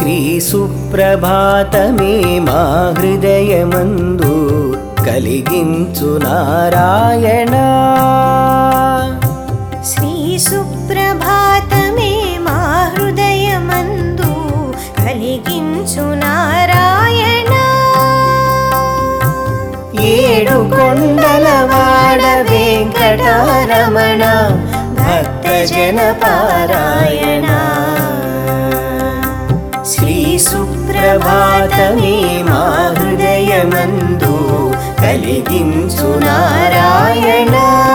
శ్రీ సుప్రభాతమే మా హృదయమందు కలిగించు నారాయణ శ్రీ సుప్రభాతమే మా హృదయమందు కలిగించు నారాయణ ఏడు కొండలవాడ వెంకటారమణ భక్తజన పారాయణ శ్రీ సుప్రభాతమే మా హృదయమందు కలిగించు నారాయణ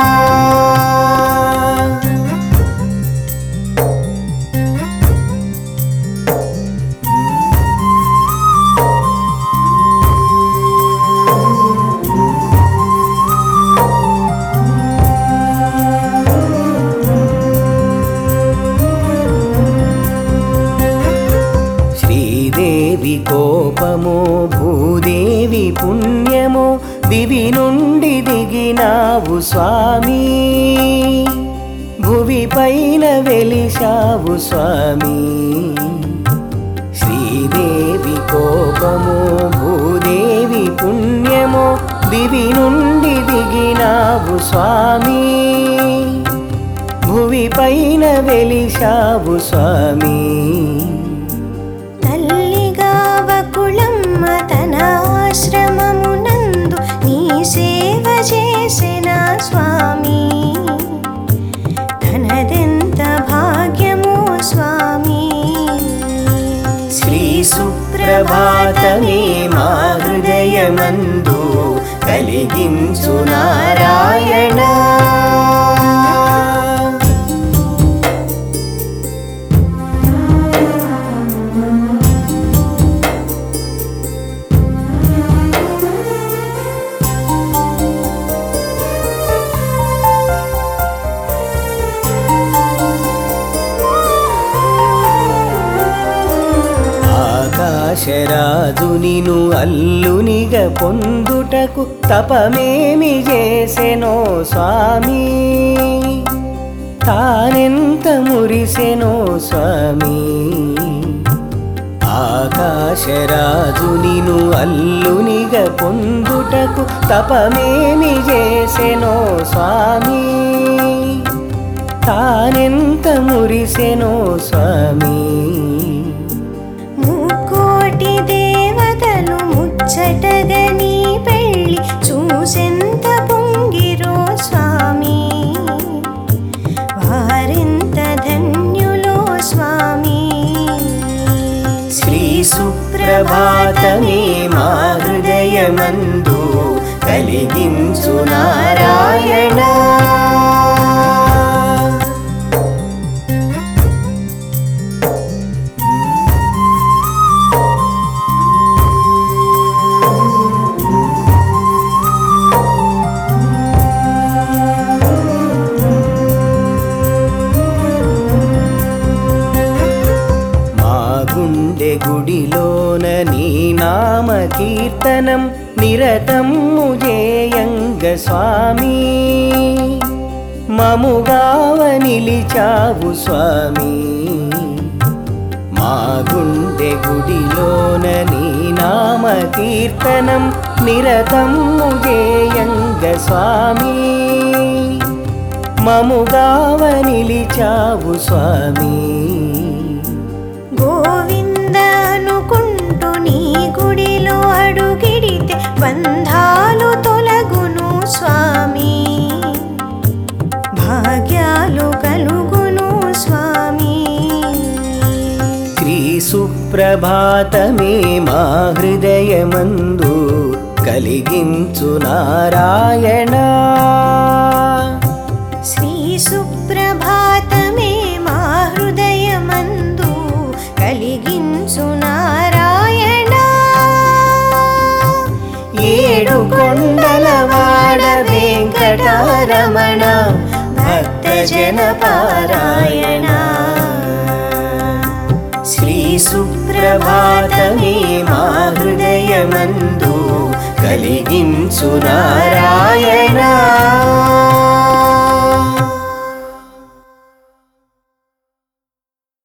శ్రీదేవి కోపమో భూదేవి పుణ్యమో దివి నుండి దిగినావు స్వామి భువి పైన వెలిశావు స్వామి శ్రీదేవి కోపమో భూదేవి పుణ్యమో దివి నుండి దిగినావు స్వామి భువి పైన వెలిశావు స్వామి తల్లిగా వకుళమ్మ తన ఆశ్రమమునందు నీ సేవ చేసిన స్వామి తనదెంత భాగ్యమో స్వామి శ్రీ సుప్రభాతమే మా హృదయమందు కలిగించు నారాయణ ఆకాశరాజు నిను అల్లునిగ పొందుటకు తపమేమి చేసెనో స్వామి తానెంత మురిసెనో స్వామి ఆకాశరాజు నిను అల్లునిగ పొందుటకు తపమేమి చేసెనో స్వామి తానెంత మురిసెనో స్వామి ముక్కోటి దేవతలు ముచ్చటగా నీ పెళ్ళి చూసెంత పొంగిరో స్వామి వారెంత ధన్యులో స్వామి శ్రీ సుప్రభాతమే మా హృదయమందు కలిగించు నారాయణ మా గుండె గుడిలోన నీ నామ కీర్తనం నిరతము జేయంగ స్వామి మముగావ నిలిచావు స్వామి మా గుండె గుడిలోన నీ నామ కీర్తనం నిరతము జేయంగ స్వామి మముగావ నిలిచావు స్వామి గోవింద అనుకుంటూ నీ గుడిలో అడుగిడితే బంధాలు తొలగును స్వామి భాగ్యాలు కలుగును స్వామి శ్రీ సుప్రభాతమే మా హృదయమందు కలిగించు నారాయణ శ్రీ సుప్రభాతమే మా హృదయమందు కలిగించు నారాయణ ఏడు కొండలవాడ వెంకటారమణ భక్తజన పారాయణ శ్రీ సుప్రభాతమే మా హృదయమందు కలిగించు నారాయణ